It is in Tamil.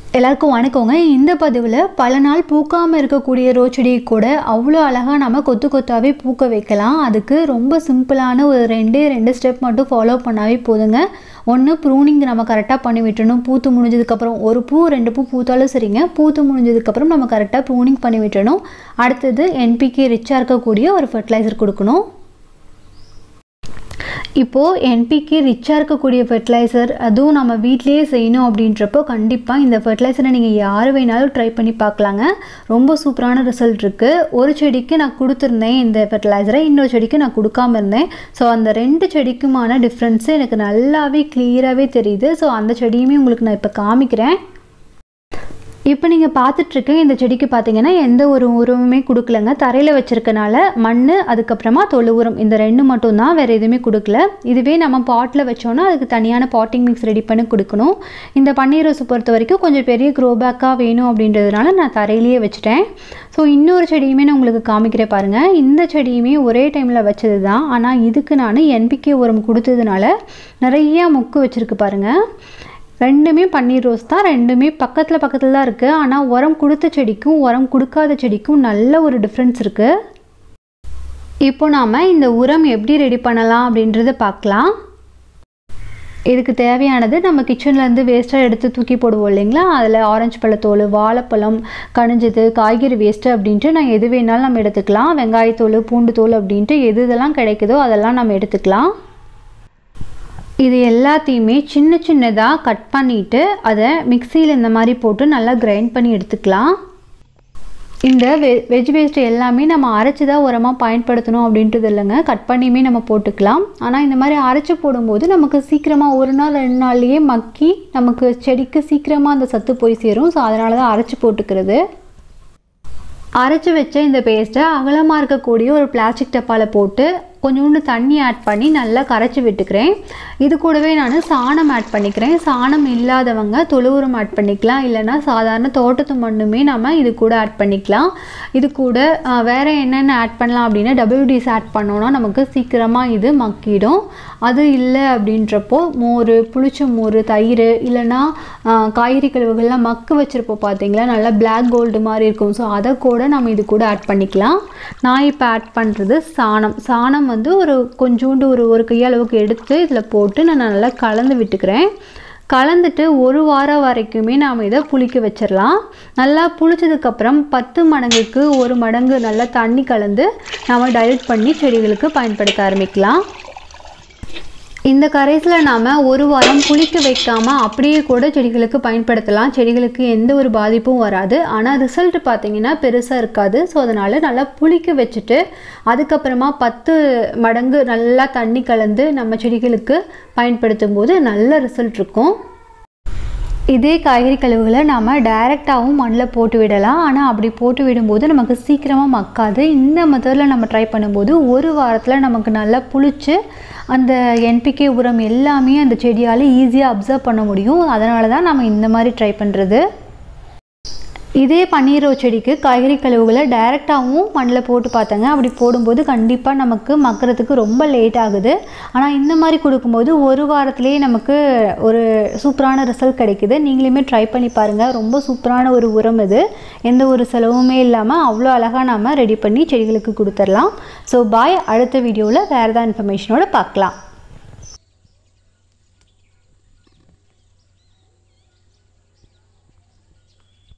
எல்லாருக்கும் வணக்கங்க இந்த பதிவில் பல நாள் பூக்காமல் இருக்கக்கூடிய ரோஸ் செடி கூட அவ்வளோ அழகாக நம்ம கொத்து கொத்தாவே பூக்க வைக்கலாம் அதுக்கு ரொம்ப சிம்பிளான ஒரு ரெண்டே ரெண்டு ஸ்டெப் மட்டும் ஃபாலோ பண்ணாவே போதுங்க ஒன்று ப்ரூனிங் நம்ம கரெக்டாக பண்ணி விட்டுறணும் பூத்து முடிஞ்சதுக்கப்புறம் ஒரு பூ ரெண்டு பூ பூத்தாலும் சரிங்க பூத்து முடிஞ்சதுக்கப்புறம் நம்ம கரெக்டாக ப்ரூனிங் பண்ணி விட்டுறணும் அடுத்தது என்பிகே ரிச்சாக இருக்கக்கூடிய ஒரு ஃபர்டிலைசர் கொடுக்கணும் இப்போது என்பிக்கு ரிச்சாக இருக்கக்கூடிய ஃபெர்டிலைசர் அதுவும் நம்ம வீட்டிலேயே செய்யணும் அப்படின்றப்போ கண்டிப்பாக இந்த ஃபெர்டிலைசரை நீங்கள் யார் வேணாலும் ட்ரை பண்ணி பார்க்கலாங்க ரொம்ப சூப்பரான ரிசல்ட் இருக்குது ஒரு செடிக்கு நான் கொடுத்துருந்தேன் இந்த ஃபெர்டிலைசரை இன்னொரு செடிக்கு நான் கொடுக்காம இருந்தேன் ஸோ அந்த ரெண்டு செடிக்குமான டிஃப்ரென்ஸு எனக்கு நல்லாவே கிளியராகவே தெரியுது ஸோ அந்த செடியுமே உங்களுக்கு நான் இப்போ காமிக்கிறேன் இப்போ நீங்கள் பார்த்துட்ருக்க இந்த செடிக்கு பார்த்தீங்கன்னா எந்த ஒரு உரமுமே கொடுக்கலங்க தரையில் வச்சுருக்கனால மண் அதுக்கப்புறமா தொழு உரம் இந்த ரெண்டு மட்டும்தான் வேறு எதுவுமே கொடுக்கல இதுவே நம்ம பாட்டில் வச்சோன்னா அதுக்கு தனியான பாட்டிங் மிக்ஸ் ரெடி பண்ணி கொடுக்கணும் இந்த பன்னீர் ரோஸை பொறுத்த வரைக்கும் கொஞ்சம் பெரிய க்ரோ பேக்காக வேணும் அப்படின்றதுனால நான் தரையிலேயே வச்சுட்டேன் ஸோ இன்னொரு செடியுமே நான் உங்களுக்கு காமிக்கிறேன் பாருங்கள் இந்த செடியுமே ஒரே டைமில் வச்சது தான் ஆனால் இதுக்கு நான் என்பிகே உரம் கொடுத்ததுனால நிறையா மொக்கு வச்சுருக்கு பாருங்கள் ரெண்டுமே பன்னீர் ரோஸ் தான் ரெண்டுமே பக்கத்தில் பக்கத்தில் தான் இருக்குது ஆனால் உரம் கொடுத்த செடிக்கும் உரம் கொடுக்காத செடிக்கும் நல்ல ஒரு டிஃப்ரென்ஸ் இருக்குது இப்போ நாம் இந்த உரம் எப்படி ரெடி பண்ணலாம் அப்படின்றத பார்க்கலாம் இதுக்கு தேவையானது நம்ம கிச்சன்லேருந்து வேஸ்ட்டாக எடுத்து தூக்கி போடுவோம் இல்லைங்களா அதில் ஆரஞ்சு பழத்தோல் வாழைப்பழம் கனிஞ்சது காய்கறி வேஸ்ட்டு அப்படின்ட்டு நான் எது வேணாலும் நம்ம எடுத்துக்கலாம் வெங்காயத்தோல் பூண்டு தோல் அப்படின்ட்டு எது இதெல்லாம் கிடைக்குதோ அதெல்லாம் நம்ம எடுத்துக்கலாம் இது எல்லாத்தையுமே சின்ன சின்னதாக கட் பண்ணிவிட்டு அதை மிக்சியில் இந்த மாதிரி போட்டு நல்லா கிரைண்ட் பண்ணி எடுத்துக்கலாம் இந்த வெ வெஜ் வேஸ்ட் எல்லாமே நம்ம அரைச்சி தான் உரமாக பயன்படுத்தணும் அப்படின்றது இல்லைங்க கட் பண்ணியுமே நம்ம போட்டுக்கலாம் ஆனால் இந்த மாதிரி அரைச்சி போடும்போது நமக்கு சீக்கிரமாக ஒரு நாள் ரெண்டு நாள்லேயே மக்கி நமக்கு செடிக்கு சீக்கிரமாக அந்த சத்து போய் சேரும் ஸோ அதனால தான் அரைச்சி போட்டுக்கிறது அரைச்சி வச்ச இந்த பேஸ்ட்டை அகலமாக இருக்கக்கூடிய ஒரு பிளாஸ்டிக் டப்பாவில் போட்டு கொஞ்சோண்டு தண்ணி ஆட் பண்ணி நல்லா கரைச்சி விட்டுக்கிறேன் இது கூடவே நான் சாணம் ஆட் பண்ணிக்கிறேன் சாணம் இல்லாதவங்க தொழு உரம் ஆட் பண்ணிக்கலாம் இல்லைனா சாதாரண தோட்டத்து மண்ணுமே நம்ம இது கூட ஆட் பண்ணிக்கலாம் இது கூட வேறு என்னென்ன ஆட் பண்ணலாம் அப்படின்னா டபிள்யூடிஸ் ஆட் பண்ணோன்னா நமக்கு சீக்கிரமாக இது மக்கிடும் அது இல்லை அப்படின்றப்போ மோர் புளிச்ச மோர் தயிர் இல்லைனா காய்கறி கழிவுகள்லாம் மக்கு வச்சுருப்போம் பார்த்தீங்களா நல்லா பிளாக் கோல்டு மாதிரி இருக்கும் ஸோ அதை கூட நம்ம இது கூட ஆட் பண்ணிக்கலாம் நான் இப்போ ஆட் பண்ணுறது சாணம் சாணம் வந்து ஒரு கொஞ்சோண்டு ஒரு ஒரு கையளவுக்கு எடுத்து இதில் போட்டு நான் நல்லா கலந்து விட்டுக்கிறேன் கலந்துட்டு ஒரு வாரம் வரைக்குமே நாம் இதை புளிக்க வச்சிடலாம் நல்லா புளிச்சதுக்கப்புறம் பத்து மடங்குக்கு ஒரு மடங்கு நல்லா தண்ணி கலந்து நாம் டைல்யூட் பண்ணி செடிகளுக்கு பயன்படுத்த ஆரம்பிக்கலாம் இந்த கரைசலை நாம் ஒரு வாரம் புளிக்க வைக்காமல் அப்படியே கூட செடிகளுக்கு பயன்படுத்தலாம் செடிகளுக்கு எந்த ஒரு பாதிப்பும் வராது ஆனால் ரிசல்ட் பார்த்திங்கன்னா பெருசாக இருக்காது ஸோ அதனால் நல்லா புளிக்க வச்சுட்டு அதுக்கப்புறமா பத்து மடங்கு நல்லா தண்ணி கலந்து நம்ம செடிகளுக்கு பயன்படுத்தும் போது நல்ல ரிசல்ட் இருக்கும் இதே காய்கறி கழிவுகளை நாம் டைரெக்டாகவும் மண்ணில் போட்டு விடலாம் ஆனால் அப்படி போட்டு விடும்போது நமக்கு சீக்கிரமாக மக்காது இந்த மெத்தடில் நம்ம ட்ரை பண்ணும்போது ஒரு வாரத்தில் நமக்கு நல்லா புளிச்சு அந்த என்பிகே உரம் எல்லாமே அந்த செடியால் ஈஸியாக அப்சர்வ் பண்ண முடியும் அதனால தான் நம்ம இந்த மாதிரி ட்ரை பண்ணுறது இதே பன்னீரோ செடிக்கு காய்கறி கழிவுகளை டைரெக்டாகவும் மண்ணில் போட்டு பார்த்தேங்க அப்படி போடும்போது கண்டிப்பாக நமக்கு மக்கிறதுக்கு ரொம்ப லேட் ஆகுது ஆனால் இந்த மாதிரி கொடுக்கும்போது ஒரு வாரத்துலேயே நமக்கு ஒரு சூப்பரான ரிசல்ட் கிடைக்குது நீங்களுமே ட்ரை பண்ணி பாருங்கள் ரொம்ப சூப்பரான ஒரு உரம் இது எந்த ஒரு செலவுமே இல்லாமல் அவ்வளோ அழகாக நாம் ரெடி பண்ணி செடிகளுக்கு கொடுத்துடலாம் ஸோ பாய் அடுத்த வீடியோவில் வேறு ஏதாவது இன்ஃபர்மேஷனோட பார்க்கலாம்